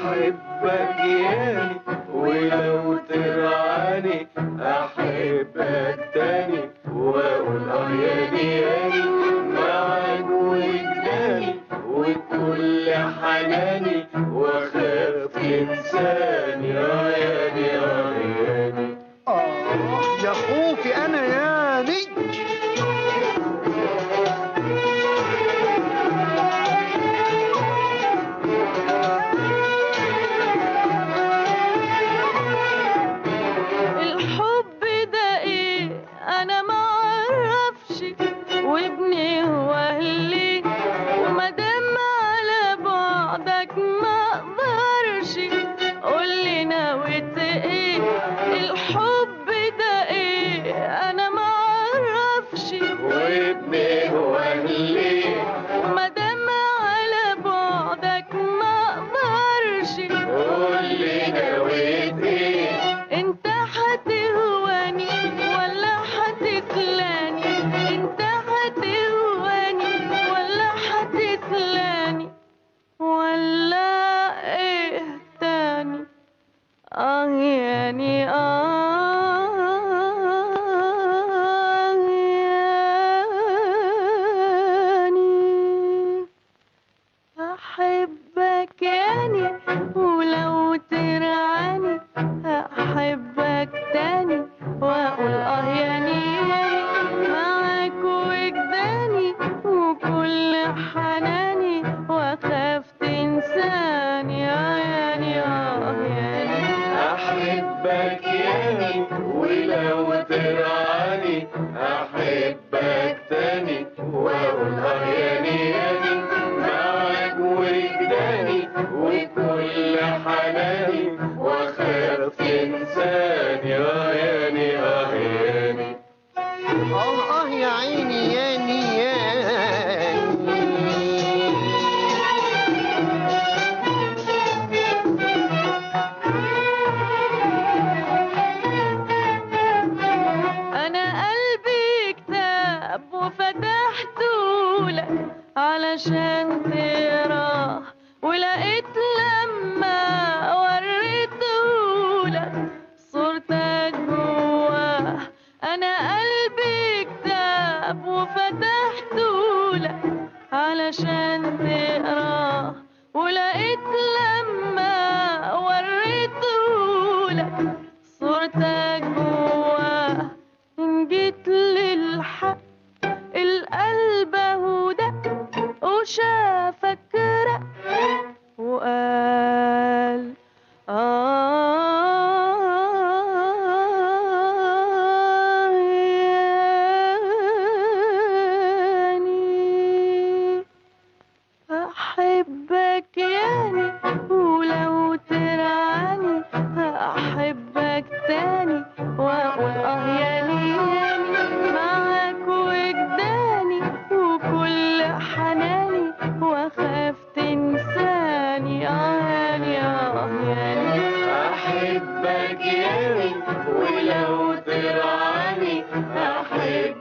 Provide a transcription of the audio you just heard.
احبك ياني ولو ترعاني احبك تاني واقول اه ياني ياني معاك وجداني وكل حناني واخاف تنساني اه ياني اه ياني آه يا خوفي أنا ياني الحب ده ايه انا ما اعرفش وابني هو اللي ومادام على بعدك ما اقدرش قولي نويت ايه الحب ده ايه انا ما اعرفش وابني هو اللي ومادام على بعدك ما اقدرش قولي نويت ايه انت هتهواني ولا هتسلاني انت هتهواني ولا هتسلاني ولا ايه تاني اه يعني اه يعني أحبك يعني ولو ترعاني أحبك تاني وأقول آه يعني يعني معاك وجداني وكل حناني وأخاف تنساني آه يعني آه يعني احبك ياني ولو ترعاني احبك تاني واقول اه ياني ياني معاك وجداني وكل حناني واخاف تنساني اه ياني اه ياني آه آه يا عيني ياني ياني أنا قلبي كتاب وفتحته لك علشان تقراه ولقيت لما وريته لك صورتك جواه أنا قلبي كتاب وفتحته لك علشان تقراه ولقيت لما وريته لك صورتك جواه إن جيت للحق القلب اهو ده وشافك رق وقال آه ياني أحبك يعني ولو ترعاني أحبك تاني وأقول آه يعني يعني معاك وجداني وكل حناني وأخاف تنساني آه يعني آه يعني احبك ياني ولو ترعاني احبك